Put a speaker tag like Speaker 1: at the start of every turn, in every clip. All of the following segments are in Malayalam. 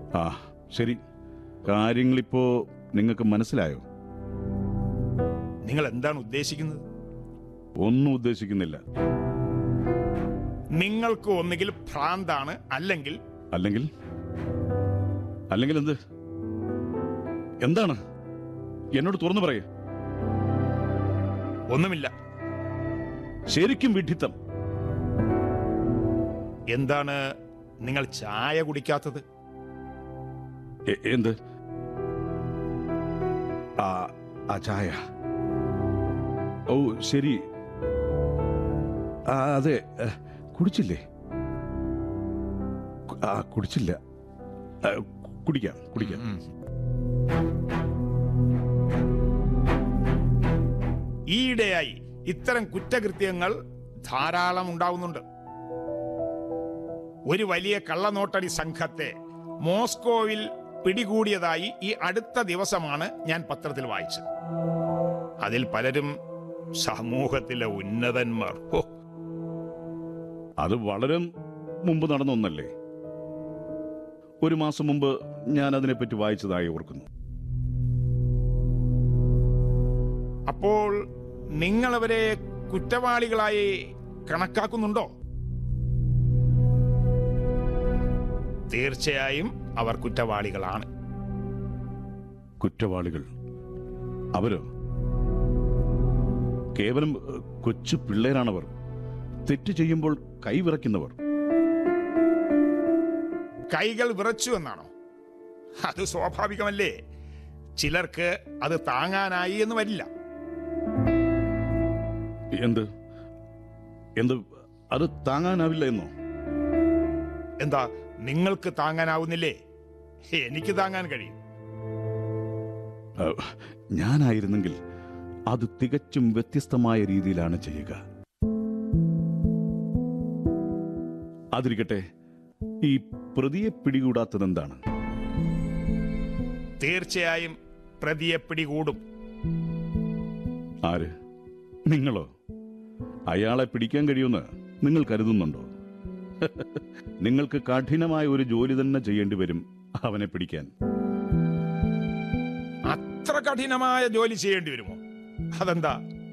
Speaker 1: ആ ശരി കാര്യങ്ങളിപ്പോ നിങ്ങൾക്ക് മനസ്സിലായോ
Speaker 2: നിങ്ങൾ എന്താണ് ഉദ്ദേശിക്കുന്നത്
Speaker 1: ഒന്നും ഉദ്ദേശിക്കുന്നില്ല
Speaker 2: നിങ്ങൾക്ക് ഒന്നുകിൽ ഭ്രാന്താണ് അല്ലെങ്കിൽ
Speaker 1: അല്ലെങ്കിൽ അല്ലെങ്കിൽ എന്ത് എന്താണ് എന്നോട് തുറന്നു പറയേ
Speaker 2: ഒന്നുമില്ല
Speaker 1: ശരിക്കും വിഡ്ഢിത്തം
Speaker 2: എന്താണ് നിങ്ങൾ ചായ കുടിക്കാത്തത്
Speaker 1: എ- എന്ത് ആ ആ ചായ ഓ ശരി ആ അതെ ഏ, കുടിച്ചില്ലേ കു- ആ കുടിച്ചില്ല ആ, കുടിക്കാം കുടിക്കാം
Speaker 2: ഉം. ഈയിടെയായി ഇത്തരം കുറ്റകൃത്യങ്ങൾ ധാരാളം ഉണ്ടാവുന്നുണ്ട് ഒരു വലിയ കള്ളനോട്ടടി സംഘത്തെ മോസ്കോവിൽ പിടികൂടിയതായി ഈ അടുത്ത ദിവസമാണ് ഞാൻ പത്രത്തിൽ വായിച്ചത് അതിൽ പലരും സമൂഹത്തിലെ ഉന്നതന്മാർ ഹോ
Speaker 1: അത് വളരെ മുമ്പ് നടന്ന ഒന്നല്ലേ ഒരു മാസം മുമ്പ് ഞാൻ അതിനെപ്പറ്റി വായിച്ചതായി ഓർക്കുന്നു
Speaker 2: അപ്പോൾ നിങ്ങൾ അവരെ കുറ്റവാളികളായി കണക്കാക്കുന്നുണ്ടോ തീർച്ചയായും അവർ കുറ്റവാളികളാണ്
Speaker 1: കുറ്റവാളികൾ അവരോ കേവലം ഏഹ്, കൊച്ചു പിള്ളേരാണവർ തെറ്റ് ചെയ്യുമ്പോൾ കൈവിറയ്ക്കുന്നവർ
Speaker 2: കൈകൾ വിറച്ചു എന്നാണോ അത് സ്വാഭാവികമല്ലേ ചിലർക്ക് അത് താങ്ങാനായി എന്ന് വരില്ല
Speaker 1: എന്ത് എന്ത് അത് താങ്ങാനാവില്ല എന്നോ
Speaker 2: എന്താ നിങ്ങൾക്ക് താങ്ങാനാവുന്നില്ലേ എനിക്ക് താങ്ങാൻ കഴിയും
Speaker 1: ഏഹ്, ഞാനായിരുന്നെങ്കിൽ അത് തികച്ചും വ്യത്യസ്തമായ രീതിയിലാണ് ചെയ്യുക അതിരിക്കട്ടെ ഈ പ്രതിയെ പിടികൂടാത്തതെന്താണ്
Speaker 2: തീർച്ചയായും പ്രതിയെ പിടികൂടും
Speaker 1: ആര് നിങ്ങളോ അയാളെ പിടിക്കാൻ കഴിയുമെന്ന് നിങ്ങൾ കരുതുന്നുണ്ടോ നിങ്ങൾക്ക് കഠിനമായ ഒരു ജോലി തന്നെ ചെയ്യേണ്ടി വരും അവനെ പിടിക്കാൻ
Speaker 2: അത്ര കഠിനമായ ജോലി ചെയ്യേണ്ടി വരുമോ അതെന്താ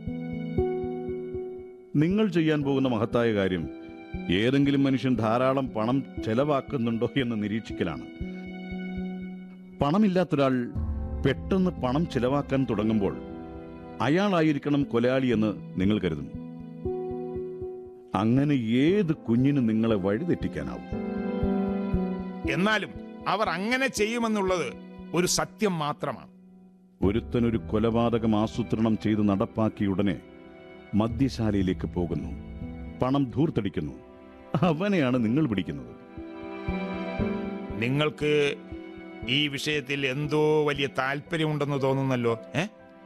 Speaker 1: നിങ്ങൾ ചെയ്യാൻ പോകുന്ന മഹത്തായ കാര്യം ഏതെങ്കിലും മനുഷ്യൻ ധാരാളം പണം ചെലവാക്കുന്നുണ്ടോ എന്ന് നിരീക്ഷിക്കലാണ് പണമില്ലാത്തൊരാൾ പെട്ടെന്ന് പണം ചെലവാക്കാൻ തുടങ്ങുമ്പോൾ അയാളായിരിക്കണം കൊലയാളി എന്ന് നിങ്ങൾ കരുതും അങ്ങനെ ഏത് കുഞ്ഞിന് നിങ്ങളെ വഴിതെറ്റിക്കാനാവും
Speaker 2: എന്നാലും അവർ അങ്ങനെ ചെയ്യുമെന്നുള്ളത് ഒരു സത്യം മാത്രമാണ്
Speaker 1: ഒരുത്തനൊരു കൊലപാതകം ആസൂത്രണം ചെയ്ത് നടപ്പാക്കിയ ഉടനെ മദ്യശാലയിലേക്ക് പോകുന്നു പണം ധൂർത്തടിക്കുന്നു അവനെയാണ് നിങ്ങൾ പിടിക്കുന്നത്
Speaker 2: നിങ്ങൾക്ക് ഈ വിഷയത്തിൽ എന്തോ വലിയ താല്പര്യമുണ്ടെന്ന് തോന്നുന്നല്ലോ ഏ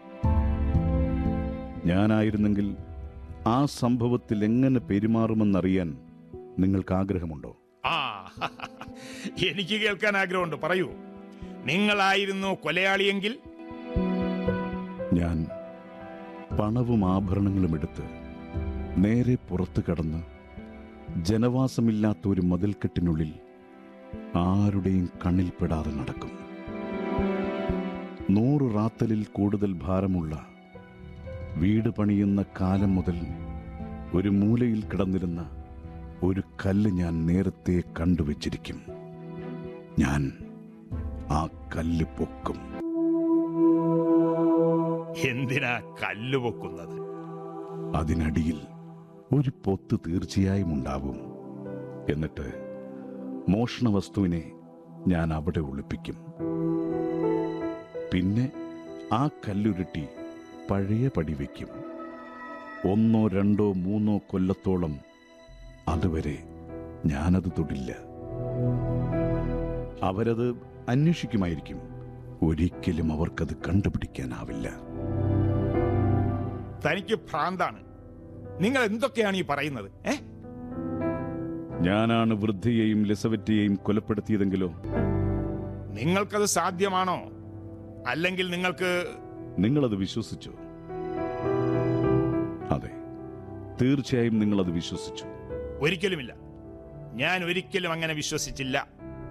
Speaker 1: ഞാനായിരുന്നെങ്കിൽ ആ സംഭവത്തിൽ എങ്ങനെ പെരുമാറുമെന്നറിയാൻ നിങ്ങൾക്ക് ആഗ്രഹമുണ്ടോ
Speaker 2: ആ എനിക്ക് കേൾക്കാൻ ആഗ്രഹമുണ്ട് പറയൂ നിങ്ങളായിരുന്നു കൊലയാളിയെങ്കിൽ
Speaker 1: ഞാൻ പണവും ആഭരണങ്ങളും എടുത്ത് നേരെ പുറത്തു കടന്ന് ജനവാസമില്ലാത്ത ഒരു മതിൽക്കെട്ടിനുള്ളിൽ ആരുടെയും കണ്ണിൽപ്പെടാതെ നടക്കും നൂറ് റാത്തലിൽ കൂടുതൽ ഭാരമുള്ള വീട് പണിയുന്ന കാലം മുതൽ ഒരു മൂലയിൽ കിടന്നിരുന്ന ഒരു കല്ല് ഞാൻ നേരത്തെ കണ്ടുവച്ചിരിക്കും ഞാൻ ആ കല്ല് പൊക്കും
Speaker 2: എന്തിനാ കല്ല് പൊക്കുന്നത്
Speaker 1: അതിനടിയിൽ ഒരു പൊത്ത് തീർച്ചയായും ഉണ്ടാവും എന്നിട്ട് മോഷണ വസ്തുവിനെ ഞാൻ അവിടെ ഒളിപ്പിക്കും പിന്നെ ആ കല്ലുരുട്ടി പഴയ പടി വയ്ക്കും ഒന്നോ രണ്ടോ മൂന്നോ കൊല്ലത്തോളം അതുവരെ ഞാനത് തൊടില്ല അവരത് അന്വേഷിക്കുമായിരിക്കും ഒരിക്കലും അവർക്കത് കണ്ടുപിടിക്കാനാവില്ല
Speaker 2: തനിക്ക് ഭ്രാന്താണ് നിങ്ങൾ എന്തൊക്കെയാണ് ഈ പറയുന്നത് ഏ
Speaker 1: ഞാനാണ് വൃദ്ധയെയും ലിസവറ്റയെയും കൊലപ്പെടുത്തിയതെങ്കിലോ
Speaker 2: നിങ്ങൾക്കത് സാധ്യമാണോ അല്ലെങ്കിൽ നിങ്ങൾക്ക്
Speaker 1: നിങ്ങളത് വിശ്വസിച്ചു അതെ തീർച്ചയായും നിങ്ങളത് വിശ്വസിച്ചു
Speaker 2: ഒരിക്കലുമില്ല ഞാൻ ഒരിക്കലും അങ്ങനെ വിശ്വസിച്ചില്ല